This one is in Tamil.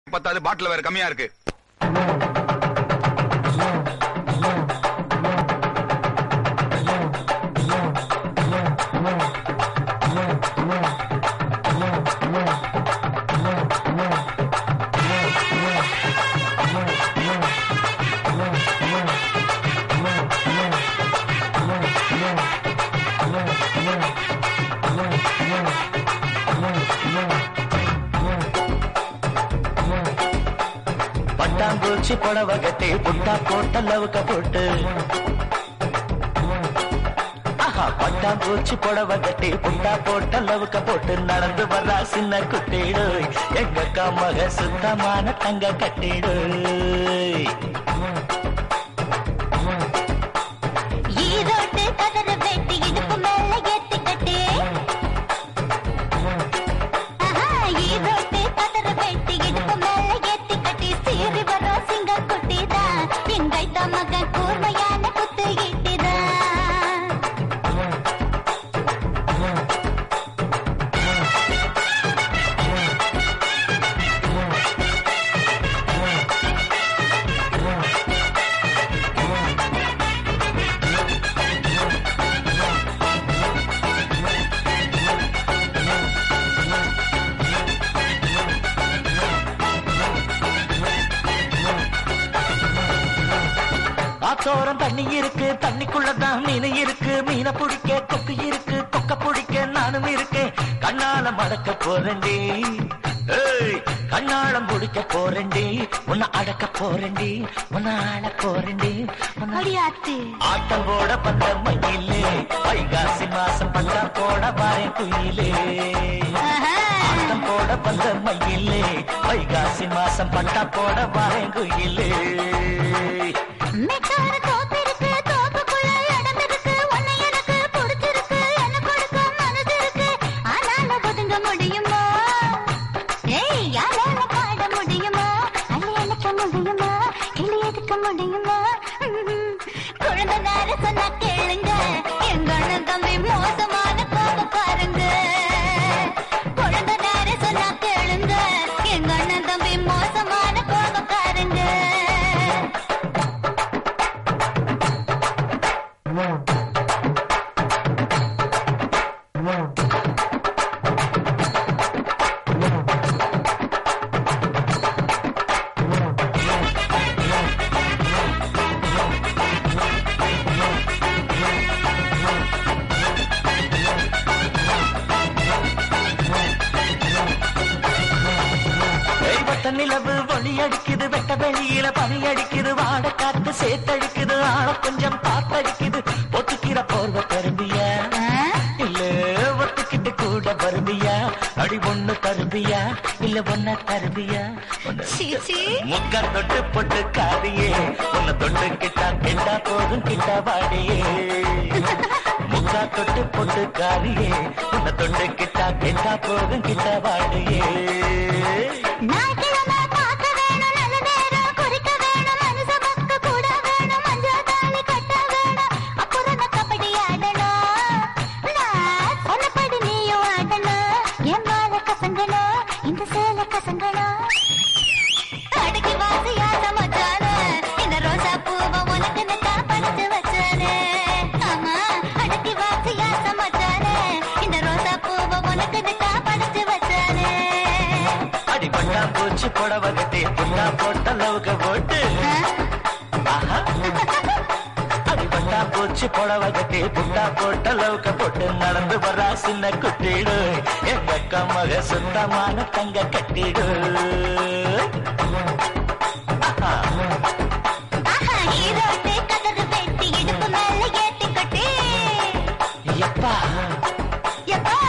பத்தாது பாட்டில் வேற கம்மியா இருக்கு பட்டாம்பூச்சி புடவை கட்டி புட்டா போட்ட லவுக்க போட்டு ஆஹா பட்டாம்பூச்சி புடவை கட்டி புட்டா போட்ட லவுக்க போட்டு நடந்து வர்றா சின்ன குட்டிடு எங்க கமக சுத்தமான தங்க கட்டிடு ஈரோட்டு கதற வெட்டி இடுப்பு மேல ஏத்தி கட்டி ஆஹா, ஈரோட்டு கதற வெட்டி இடுப்பு மேல ஏத்தி கட்டி சீறி வரும் சிங்க குட்டிதான் எங்கைத்த மகன் கூர்மையான குத்து ஈட்டிதான் ஆத்தோரம் தண்ணி இருக்கு தண்ணிக்குள்ளதான் மீன் இருக்கு மீனை பிடிக்க கொக்கு இருக்கு கொக்க பிடிக்க நானும் இருக்கேன் கண்ணால மடக்க போறேன்டி ஏய் கண்ணாலம் பிடிக்க போறேன்டி உன்னை அடக்க போறேன்டி உன்னை ஆள போறேன்டி உன்னை அடியாத்து ஆட்டம் போட பந்த மயிலே வைகாசி மாசம் பந்தா போட பாரு குயிலே ஆஹா. ஆட்டம் போட பந்த மயிலே வைகாசி மாசம் பட்டா போட பாரு குயிலே மெச்சான தோப்பு இருக்கு தோப்புக்குள்ள இடம் இருக்கு உன்னை எனக்கு பிடிச்சிருக்கு என்ன கொடுக்க மனசு இருக்கு ஆனாலும் ஒதுங்க முடியுமா ஏய் யாரால பாட முடியுமா அள்ளி அணைக்க முடியுமா கிளி எடுக்க முடியுமா ம்ம். குழந்தை நேர சொன்னா கேளுங்க எங்க அண்ணன் தம்பி மோசமான கோபம் பாருங்க குழந்தை நேர சொன்னா கேளுங்க எங்க அண்ணன் தம்பி மோசமான கோபக்காரங்க தெய்வத்த நிலவு ஒளி அடிக்குது வெட்ட வெளியில பனி அடிக்குது வாட காத்து சேத்தடிக்குது ஆழ கொஞ்சம் காத்தடிக்குது ஒத்துக்கிற போர்வ தருவியா இல்ல ஒத்துக்கிட்டு கூட வருவியா அடி ஒண்ணு தருவியா இல்ல ஒன்ன தருவியா ஒண்ணு சீச்சி முக்க தொட்டு பொட்டு காரியே உன்னை தொட்டு கிட்டா கிட்டா போதும் கிட்டா வாடியே முக்கா தொட்டு பொட்டு காரியே உன்னை தொட்டு கிட்டா கிட்டா போதும் கிட்டா வாடியே ஞாயிற்றுக்கிழமை பார்க்க வேணும், நல்ல நேரம் குறிக்க வேணும், மனுஷ பக்த கூட வேணும், மஞ்சள் தாலி கட்ட வேணும், அப்புறம் நான் கபடி ஆடணும். நான் சொன்னபடி நீயும் ஆடணும், என் மாலை கசங்கணும், இந்த சேலை கசங்கணும். அடக்கி வாசியாத மச்சானே, இந்த ரோசா பூவை உனக்குன்னு தான் பறிச்சு வச்சேனே. ஆமா, அடக்கி வாசியாத மச்சானே, இந்த ரோசா பூவை உனக்குன்னு தான் பறிச்சு வச்சேனே. அடி பட்டாம்பூச்சி புடவை கட்டி புட்டா போட்ட லவுக்க போட்டு ஆஹா. அடி பட்டாம்பூச்சி புடவை கட்டி புட்டா போட்ட லவுக்க போட்டு நடந்து வரா சின்ன குட்டிடு எங்க கமக சுத்தமான தங்க கட்டிடு ஆஹா. ஆஹா, ஈரோட்டு கதறு வெட்டி இடுப்பு மேல ஏத்தி கட்டி எப்பா எப்பா